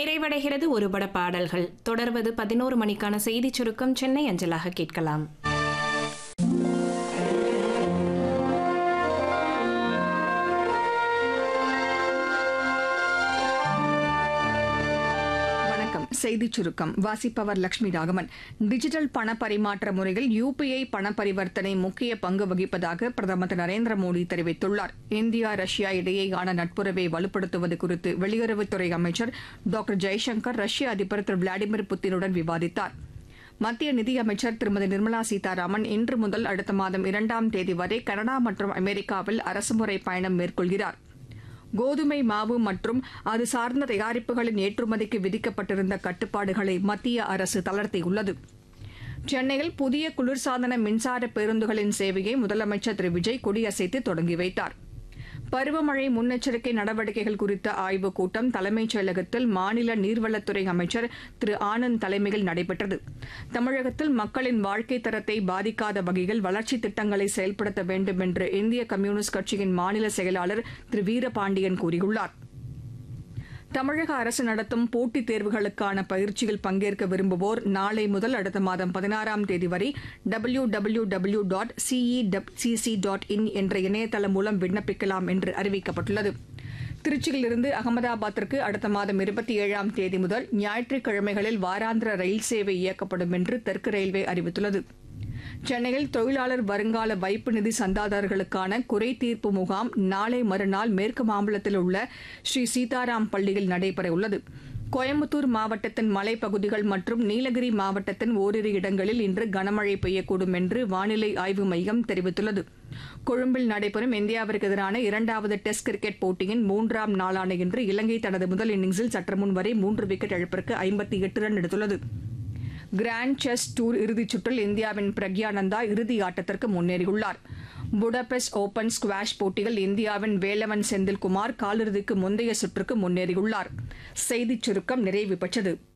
நிறைவடைகிறது ஒரு பட பாடல்கள் தொடர்வது பதினோரு மணிக்கான செய்திச் சுருக்கம் சென்னை அஞ்சலாக கேட்கலாம் வணக்கம் செய்திச் சுருக்கம் வாசிப்பவர் லட்சுமி ராகவன் டிஜிட்டல் பண பரிமாற்ற முறையில் யுபிஐ பண பரிவர்த்தனை முக்கிய பங்கு வகிப்பதாக பிரதமர் திரு நரேந்திர மோடி தெரிவித்துள்ளார் இந்தியா ரஷ்யா இடையேயான நட்புறவை வலுப்படுத்துவது குறித்து வெளியுறவுத்துறை அமைச்சர் டாக்டர் ஜெய்சங்கர் ரஷ்ய அதிபர் திரு விளாடிமிர் புத்தினுடன் விவாதித்தார் மத்திய நிதியமைச்சர் திருமதி நிர்மலா சீதாராமன் இன்று முதல் அடுத்த மாதம் இரண்டாம் தேதி வரை கனடா மற்றும் அமெரிக்காவில் அரசுமுறை பயணம் மேற்கொள்கிறார் கோதுமை மாவு மற்றும் அது சார்ந்த தயாரிப்புகளின் ஏற்றுமதிக்கு விதிக்கப்பட்டிருந்த கட்டுப்பாடுகளை மத்திய அரசு தளர்த்தியுள்ளது சென்னையில் புதிய குளிர்சாதன மின்சார பேருந்துகளின் சேவையை முதலமைச்சர் திரு விஜய் கொடியசைத்து தொடங்கி வைத்தார் பருவமழை முன்னெச்சரிக்கை நடவடிக்கைகள் குறித்த ஆய்வுக் கூட்டம் தலைமைச் செயலகத்தில் மாநில நீர்வளத்துறை அமைச்சர் திரு ஆனந்த் தலைமையில் நடைபெற்றது தமிழகத்தில் மக்களின் வாழ்க்கை தரத்தை பாதிக்காத வகையில் வளர்ச்சித் திட்டங்களை செயல்படுத்த வேண்டும் என்று இந்திய கம்யூனிஸ்ட் கட்சியின் மாநில செயலாளர் திரு வீரபாண்டியன் கூறியுள்ளார் தமிழக அரசு நடத்தும் போட்டித் தேர்வுகளுக்கான பயிற்சியில் பங்கேற்க விரும்புவோர் நாளை முதல் அடுத்த மாதம் பதினாறாம் தேதி வரை W W W dot CECC dot in என்ற இணையதளம் மூலம் விண்ணப்பிக்கலாம் என்று அறிவிக்கப்பட்டுள்ளது திருச்சியிலிருந்து அகமதாபாத்திற்கு அடுத்த மாதம் இருபத்தி ஏழாம் தேதி முதல் ஞாயிற்றுக்கிழமைகளில் வாராந்திர ரயில் சேவை இயக்கப்படும் என்று தெற்கு ரயில்வே அறிவித்துள்ளது சென்னையில் தொழிலாளர் வருங்கால வைப்பு நிதி சந்தாதாரர்களுக்கான குறை தீர்ப்பு முகாம் நாளை மறுநாள் மேற்கு மாம்பலத்தில் உள்ள ஸ்ரீ சீதாராம் பள்ளியில் நடைபெறவுள்ளது கோயம்புத்தூர் மாவட்டத்தின் மலைப்பகுதிகள் மற்றும் நீலகிரி மாவட்டத்தின் ஓரிரு இடங்களில் இன்று கனமழை பெய்யக்கூடும் என்று வானிலை ஆய்வு மையம் தெரிவித்துள்ளது கொழும்பில் நடைபெறும் இந்தியாவிற்கு எதிரான இரண்டாவது டெஸ்ட் கிரிக்கெட் போட்டியின் மூன்றாம் நாளான இன்று இலங்கை தனது முதல் இன்னிங்ஸில் சற்று முன் வரை மூன்று விக்கெட் இழப்பிற்கு ஐம்பத்தி எட்டு ரன் எடுத்துள்ளது கிராண்ட் செஸ் டூர் இறுதிச் சுற்றில் இந்தியாவின் பிரக்யானந்தா இறுதி ஆட்டத்திற்கு முன்னேறியுள்ளார் புடபெஸ்ட் ஓபன் ஸ்குவாஷ் போட்டியில் இந்தியாவின் வேலவன் செந்தில்குமார் காலிறுதிக்கு முந்தைய சுற்றுக்கு முன்னேறியுள்ளார் செய்திச் சுருக்கம் நிறைவு பெற்றது